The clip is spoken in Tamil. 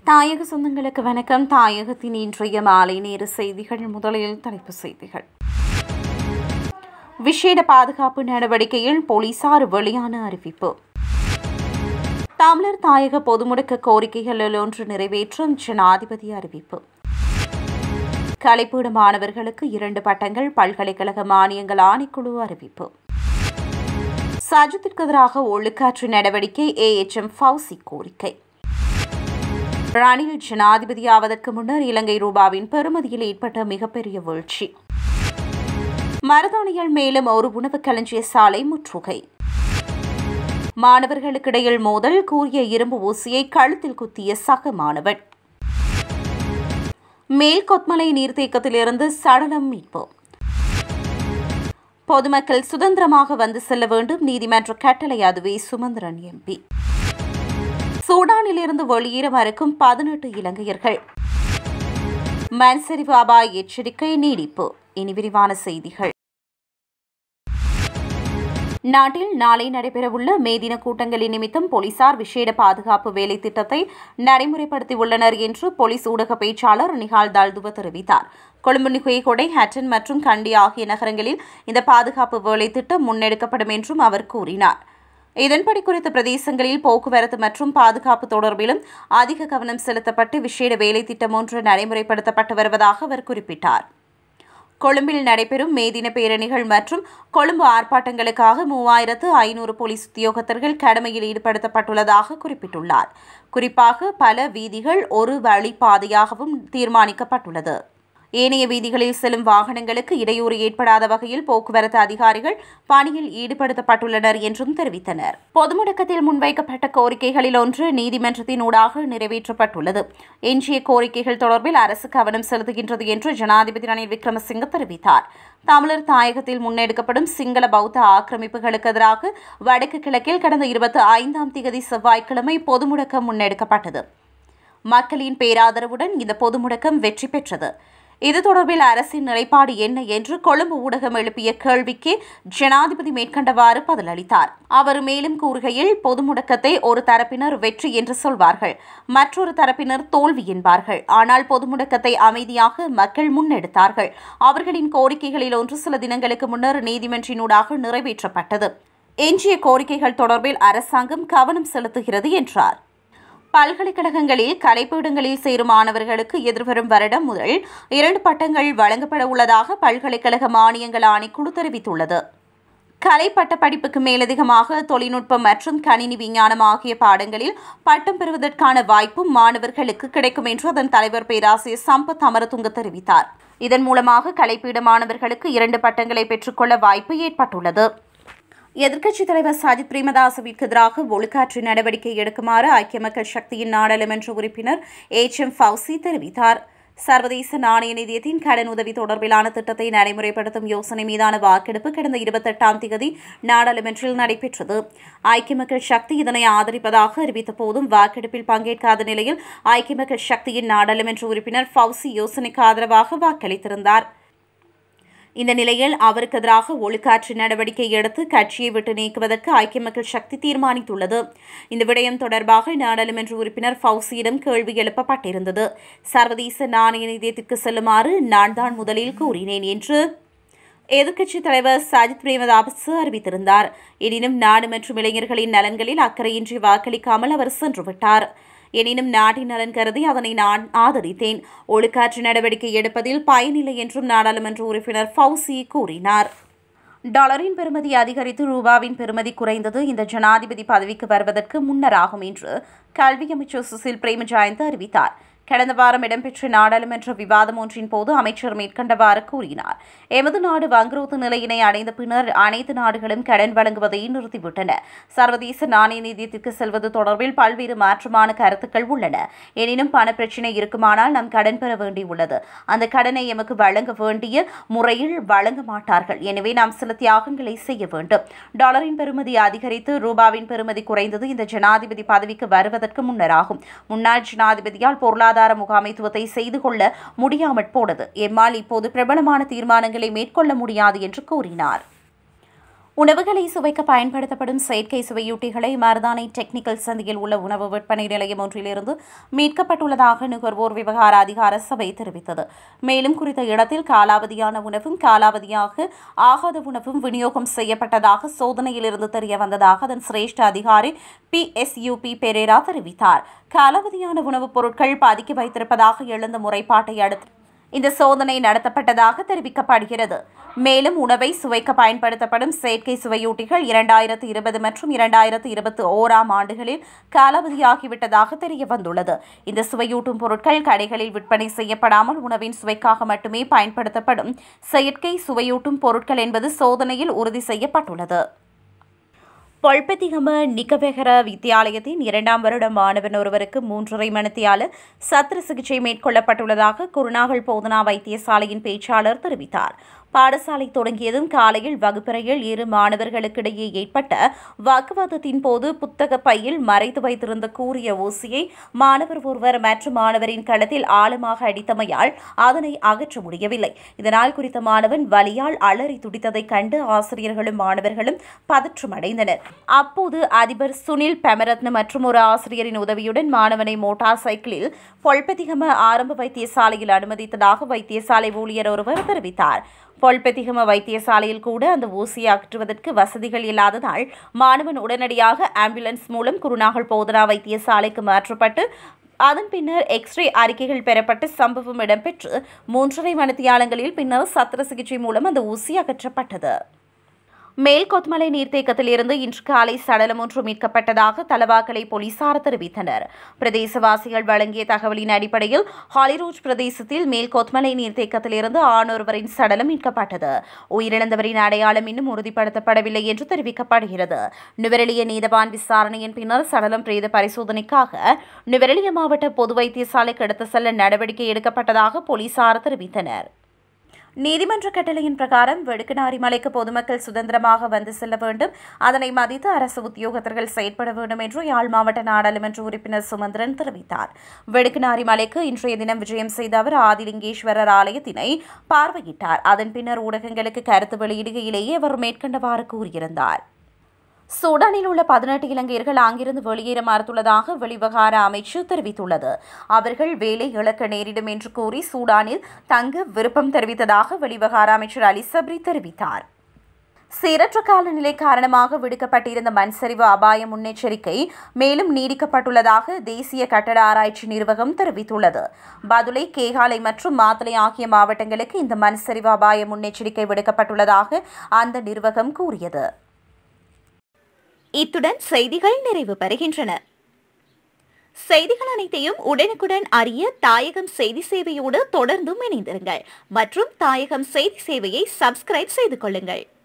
தாயக சொந்தங்களுக்கு வணக்கம் தாயகத்தின் இன்றைய மாலை நேர செய்திகள் முதலில் தலைப்புச் செய்திகள் விசேட பாதுகாப்பு நடவடிக்கையில் போலீசார் வெளியான அறிவிப்பு தமிழர் தாயக பொது முடக்க கோரிக்கைகளில் ஒன்று நிறைவேற்றும் ஜனாதிபதி அறிவிப்பு கலைப்பீடு மாணவர்களுக்கு இரண்டு பட்டங்கள் பல்கலைக்கழக மானியங்கள் ஆணைக்குழு அறிவிப்பு சஜித்திற்கு எதிராக ஒழுக்காற்று நடவடிக்கை ஏஎச்எம் ஃபவுசி கோரிக்கை ரணில் ஜனாதிபதியாவதற்கு முன்னர் இலங்கை ரூபாவின் பெறுமதியில் ஏற்பட்ட மிகப்பெரிய வீழ்ச்சி மருதாணியில் மேலும் ஒரு உணவு களஞ்சிய சாலை முற்றுகை மாணவர்களுக்கிடையில் மோதல் கூறிய இரும்பு ஊசியை கழுத்தில் குத்திய சக மாணவன் மேல் கொத்மலை நீர்த்தேக்கத்திலிருந்து சடலம் மீட்பு பொதுமக்கள் சுதந்திரமாக வந்து செல்ல வேண்டும் நீதிமன்ற கட்டளை அதுவே சுமந்திரன் எம்பி சூடானிலிருந்து வெளியேற மறுக்கும் பதினெட்டு இலங்கையர்கள் மண்சரிவு அபாய எச்சரிக்கை நீடிப்பு இனி விரிவான செய்திகள் நாட்டில் நாளை நடைபெறவுள்ள மே தின கூட்டங்களின் நிமித்தம் போலீசார் விசேட பாதுகாப்பு வேலை திட்டத்தை நடைமுறைப்படுத்தியுள்ளனர் என்று போலீஸ் ஊடக பேச்சாளர் நிகால் தால்துவ தெரிவித்தார் கொழும்பு நிகுயகொடை ஹட்டன் மற்றும் கண்டி ஆகிய நகரங்களில் இந்த பாதுகாப்பு வேலை திட்டம் முன்னெடுக்கப்படும் என்றும் அவர் கூறினார் இதன்படி குறித்த பிரதேசங்களில் போக்குவரத்து மற்றும் பாதுகாப்பு தொடர்பிலும் அதிக கவனம் செலுத்தப்பட்டு விசேட வேலை திட்டம் ஒன்று நடைமுறைப்படுத்தப்பட்டு வருவதாக அவர் குறிப்பிட்டார் கொழும்பில் நடைபெறும் மே தின பேரணிகள் மற்றும் கொழும்பு ஆர்ப்பாட்டங்களுக்காக மூவாயிரத்து ஐநூறு போலீஸ் உத்தியோகத்தர்கள் கடமையில் ஈடுபடுத்தப்பட்டுள்ளதாக குறிப்பிட்டுள்ளார் குறிப்பாக பல வீதிகள் ஒரு வழிப்பாதையாகவும் தீர்மானிக்கப்பட்டுள்ளது ஏனைய வீதிகளில் செல்லும் வாகனங்களுக்கு இடையூறு ஏற்படாத வகையில் போக்குவரத்து அதிகாரிகள் பணியில் ஈடுபடுத்தப்பட்டுள்ளனர் என்றும் தெரிவித்தனர் பொது முடக்கத்தில் முன்வைக்கப்பட்ட கோரிக்கைகளில் ஒன்று நீதிமன்றத்தின் ஊடாக நிறைவேற்றப்பட்டுள்ளது எஞ்சிய கோரிக்கைகள் தொடர்பில் அரசு கவனம் செலுத்துகின்றது என்று ஜனாதிபதி ரணில் விக்ரமசிங்க தெரிவித்தார் தமிழர் தாயகத்தில் முன்னெடுக்கப்படும் சிங்கள பௌத்த ஆக்கிரமிப்புகளுக்கு எதிராக வடக்கு கிழக்கில் கடந்த இருபத்தி ஐந்தாம் தேதி செவ்வாய்க்கிழமை பொது முடக்கம் முன்னெடுக்கப்பட்டது மக்களின் பேராதரவுடன் இந்த பொது முடக்கம் வெற்றி பெற்றது இது தொடர்பில் அரசின் நிலைப்பாடு என்ன என்று கொழும்பு ஊடகம் எழுப்பிய கேள்விக்கு ஜனாதிபதி மேற்கண்டவாறு பதிலளித்தார் அவர் மேலும் கூறுகையில் பொது முடக்கத்தை ஒரு தரப்பினர் வெற்றி என்று சொல்வார்கள் மற்றொரு தரப்பினர் தோல்வி என்பார்கள் ஆனால் பொது முடக்கத்தை அமைதியாக மக்கள் முன்னெடுத்தார்கள் அவர்களின் கோரிக்கைகளில் ஒன்று சில தினங்களுக்கு முன்னர் நீதிமன்றினூடாக நிறைவேற்றப்பட்டது எஞ்சிய கோரிக்கைகள் தொடர்பில் அரசாங்கம் கவனம் செலுத்துகிறது என்றார் பல்கலைக்கழகங்களில் கலைப்பீடங்களில் சேரும் மாணவர்களுக்கு எதிர்வரும் வருடம் முதல் இரண்டு பட்டங்கள் வழங்கப்பட உள்ளதாக பல்கலைக்கழக மானியங்கள் ஆணைக்குழு தெரிவித்துள்ளது கலை பட்ட படிப்புக்கு மேலதிகமாக தொழில்நுட்பம் மற்றும் கணினி விஞ்ஞானம் ஆகிய பாடங்களில் பட்டம் பெறுவதற்கான வாய்ப்பும் மாணவர்களுக்கு கிடைக்கும் என்று அதன் தலைவர் பேராசிரியர் சம்பத் அமரதுங்க தெரிவித்தார் இதன் மூலமாக கலைப்பீட மாணவர்களுக்கு இரண்டு பட்டங்களை பெற்றுக்கொள்ள வாய்ப்பு ஏற்பட்டுள்ளது எதிர்க்கட்சித் தலைவர் சஜித் பிரேமதாசவிற்கு எதிராக ஒழுக்காற்று நடவடிக்கை எடுக்குமாறு ஐக்கிய மக்கள் சக்தியின் நாடாளுமன்ற உறுப்பினர் எச் எம் ஃபவுசி தெரிவித்தார் சர்வதேச நாணய நிதியத்தின் கடன் உதவி தொடர்பிலான திட்டத்தை நடைமுறைப்படுத்தும் யோசனை மீதான வாக்கெடுப்பு கடந்த இருபத்தெட்டாம் தேதி நாடாளுமன்றில் நடைபெற்றது ஐக்கிய மக்கள் சக்தி இதனை ஆதரிப்பதாக அறிவித்த போதும் வாக்கெடுப்பில் பங்கேற்காத நிலையில் ஐக்கிய மக்கள் சக்தியின் நாடாளுமன்ற உறுப்பினர் ஃபவுசி யோசனைக்கு ஆதரவாக வாக்களித்திருந்தார் இந்த நிலையில் அவருக்கு எதிராக ஒழுக்காற்று நடவடிக்கை எடுத்து கட்சியை விட்டு நீக்குவதற்கு ஐக்கிய மக்கள் சக்தி தீர்மானித்துள்ளது இந்த விடயம் தொடர்பாக நாடாளுமன்ற உறுப்பினர் ஃபவுசியிடம் கேள்வி எழுப்பப்பட்டிருந்தது சர்வதேச நாணய நிதியத்திற்கு செல்லுமாறு நான் தான் முதலில் கூறினேன் என்று எதிர்க்கட்சித் தலைவர் சஜித் பிரேமதாஸ் அறிவித்திருந்தார் எனினும் நாடு மற்றும் இளைஞர்களின் நலன்களில் அக்கறையின்றி வாக்களிக்காமல் அவர் சென்றுவிட்டார் எனினும் நாட்டின் நலன் கருதி அதனை நான் ஆதரித்தேன் ஒழுக்காற்று நடவடிக்கை எடுப்பதில் பயனில்லை என்றும் நாடாளுமன்ற உறுப்பினர் ஃபவுசி கூறினார் டாலரின் பெறுமதி அதிகரித்து ரூபாவின் பெறுமதி குறைந்தது இந்த ஜனாதிபதி பதவிக்கு வருவதற்கு முன்னராகும் என்று கல்வி அமைச்சர் சுசில் பிரேமஜாயந்த் அறிவித்தார் கடந்த வாரம் இடம்பெற்ற நாடாளுமன்ற விவாதம் ஒன்றின் போது அமைச்சர் மேற்கண்டவாறு கூறினார் எமது நாடு வங்குரோத்து நிலையினை அடைந்த பின்னர் அனைத்து நாடுகளும் கடன் வழங்குவதை நிறுத்திவிட்டன சர்வதேச நாணய நிதியத்திற்கு செல்வது தொடர்பில் பல்வேறு மாற்றமான கருத்துக்கள் உள்ளன எனினும் பண பிரச்சினை இருக்குமானால் நாம் கடன் பெற வேண்டியுள்ளது அந்த கடனை எமக்கு வழங்க வேண்டிய முறையில் வழங்க மாட்டார்கள் எனவே நாம் சில தியாகங்களை செய்ய வேண்டும் டாலரின் பெறுமதி அதிகரித்து ரூபாவின் பெறுமதி குறைந்தது இந்த ஜனாதிபதி பதவிக்கு வருவதற்கு முன்னராகும் முன்னாள் ஜனாதிபதியால் பொருளாதார பொருளாதார முகாமைத்துவத்தை செய்து கொள்ள முடியாமற் போனது எம்மால் இப்போது பிரபலமான தீர்மானங்களை மேற்கொள்ள முடியாது என்று கூறினார் உணவுகளை சுவைக்க பயன்படுத்தப்படும் செயற்கை சுவையூட்டிகளை மருதானை டெக்னிக்கல் சந்தையில் உள்ள உணவு விற்பனை நிலையம் ஒன்றிலிருந்து மீட்கப்பட்டுள்ளதாக நுகர்வோர் விவகார அதிகார சபை தெரிவித்தது மேலும் குறித்த இடத்தில் காலாவதியான உணவும் காலாவதியாக ஆகாத உணவும் விநியோகம் செய்யப்பட்டதாக சோதனையிலிருந்து தெரிய வந்ததாக அதன் சிரேஷ்ட அதிகாரி பி எஸ் யூபி பெரேரா தெரிவித்தார் காலாவதியான உணவுப் பொருட்கள் பதுக்கி வைத்திருப்பதாக எழுந்த முறைப்பாட்டை அடுத்து இந்த சோதனை நடத்தப்பட்டதாக தெரிவிக்கப்படுகிறது மேலும் உணவை சுவைக்க பயன்படுத்தப்படும் செயற்கை சுவையூட்டிகள் இரண்டாயிரத்து இருபது மற்றும் இரண்டாயிரத்து இருபத்தி ஓராம் ஆண்டுகளில் காலாவதியாகிவிட்டதாக தெரிய வந்துள்ளது இந்த சுவையூட்டும் பொருட்கள் கடைகளில் விற்பனை செய்யப்படாமல் உணவின் சுவைக்காக மட்டுமே பயன்படுத்தப்படும் செயற்கை சுவையூட்டும் பொருட்கள் என்பது சோதனையில் உறுதி செய்யப்பட்டுள்ளது பொல்பெத்திகம நிகபெகர வித்தியாலயத்தின் இரண்டாம் வருட மாணவன் ஒருவருக்கு மூன்றரை மணித்தியால சத்திர சிகிச்சை மேற்கொள்ளப்பட்டுள்ளதாக குருநாகல் போதனா வைத்தியசாலையின் பேச்சாளர் தெரிவித்தார் பாடசாலை தொடங்கியதும் காலையில் வகுப்பறையில் இரு மாணவர்களுக்கிடையே ஏற்பட்ட வாக்குவாதத்தின் போது புத்தக பையில் மறைத்து வைத்திருந்த கூறிய ஊசியை மாணவர் ஒருவர் மற்ற மாணவரின் களத்தில் ஆழமாக அடித்தமையால் அதனை அகற்ற முடியவில்லை இதனால் குறித்த மாணவன் வலியால் அலறி துடித்ததைக் கண்டு ஆசிரியர்களும் மாணவர்களும் பதற்றமடைந்தனர் அப்போது அதிபர் சுனில் பெமரத்ன மற்றும் ஒரு ஆசிரியரின் உதவியுடன் மாணவனை மோட்டார் சைக்கிளில் பொல்பெத்திகம ஆரம்ப வைத்தியசாலையில் அனுமதித்ததாக வைத்தியசாலை ஊழியர் ஒருவர் தெரிவித்தார் பொல்பெத்திகம வைத்தியசாலையில் கூட அந்த ஊசியை அகற்றுவதற்கு வசதிகள் இல்லாததால் மாணவன் உடனடியாக ஆம்புலன்ஸ் மூலம் குருநாகல் போதனா வைத்தியசாலைக்கு மாற்றப்பட்டு அதன் பின்னர் எக்ஸ்ரே அறிக்கைகள் பெறப்பட்டு சம்பவம் இடம்பெற்று மூன்றரை மணித்தியாலங்களில் பின்னர் சத்திர சிகிச்சை மூலம் அந்த ஊசி அகற்றப்பட்டது மேல் கொத்மலை நீர்த்தேக்கத்திலிருந்து இன்று காலை சடலம் ஒன்று மீட்கப்பட்டதாக தலவாக்கலை போலீசார் தெரிவித்தனர் பிரதேசவாசிகள் வழங்கிய தகவலின் அடிப்படையில் ஹாலிரோஜ் பிரதேசத்தில் மேல் கொத்மலை நீர்த்தேக்கத்திலிருந்து ஆணொருவரின் சடலம் மீட்கப்பட்டது உயிரிழந்தவரின் அடையாளம் இன்னும் உறுதிப்படுத்தப்படவில்லை என்று தெரிவிக்கப்படுகிறது நுவரெலிய நீதவான் விசாரணையின் பின்னர் சடலம் பிரேத பரிசோதனைக்காக நுவரெலிய மாவட்ட பொது வைத்தியசாலைக்கு எடுத்து செல்ல நடவடிக்கை எடுக்கப்பட்டதாக போலீசார் தெரிவித்தனர் நீதிமன்ற கட்டளையின் பிரகாரம் வெடுக்கனாரி மலைக்கு பொதுமக்கள் சுதந்திரமாக வந்து செல்ல வேண்டும் அதனை மதித்து அரசு உத்தியோகத்தர்கள் செயற்பட வேண்டும் என்று யாழ் மாவட்ட நாடாளுமன்ற உறுப்பினர் சுமந்திரன் தெரிவித்தார் வெடுக்கனாரி மலைக்கு இன்றைய தினம் விஜயம் செய்த அவர் ஆதிலிங்கேஸ்வரர் ஆலயத்தினை பார்வையிட்டார் அதன் பின்னர் ஊடகங்களுக்கு கருத்து வெளியிடுகையிலேயே அவர் மேற்கண்டவாறு கூறியிருந்தார் சூடானில் உள்ள பதினெட்டு இலங்கையர்கள் அங்கிருந்து வெளியேற மறுத்துள்ளதாக வெளிவிவகார அமைச்சு தெரிவித்துள்ளது அவர்கள் வேலை இழக்க நேரிடும் என்று கூறி சூடானில் தங்க விருப்பம் தெரிவித்ததாக வெளிவிவகார அமைச்சர் அலி சப்ரி தெரிவித்தார் சீரற்ற காலநிலை காரணமாக விடுக்கப்பட்டிருந்த மண் சரிவு அபாய முன்னெச்சரிக்கை மேலும் நீடிக்கப்பட்டுள்ளதாக தேசிய கட்டட ஆராய்ச்சி நிர்வாகம் தெரிவித்துள்ளது பதுளை கேகாலை மற்றும் மாத்தளை ஆகிய மாவட்டங்களுக்கு இந்த மண் சரிவு அபாய முன்னெச்சரிக்கை விடுக்கப்பட்டுள்ளதாக அந்த நிர்வாகம் கூறியது இத்துடன் செய்திகள் நிறைவு பெறுகின்றன செய்திகள் அனைத்தையும் உடனுக்குடன் அறிய தாயகம் செய்தி சேவையோடு தொடர்ந்தும் இணைந்திருங்கள் மற்றும் தாயகம் செய்தி சேவையை சப்ஸ்கிரைப் செய்து கொள்ளுங்கள்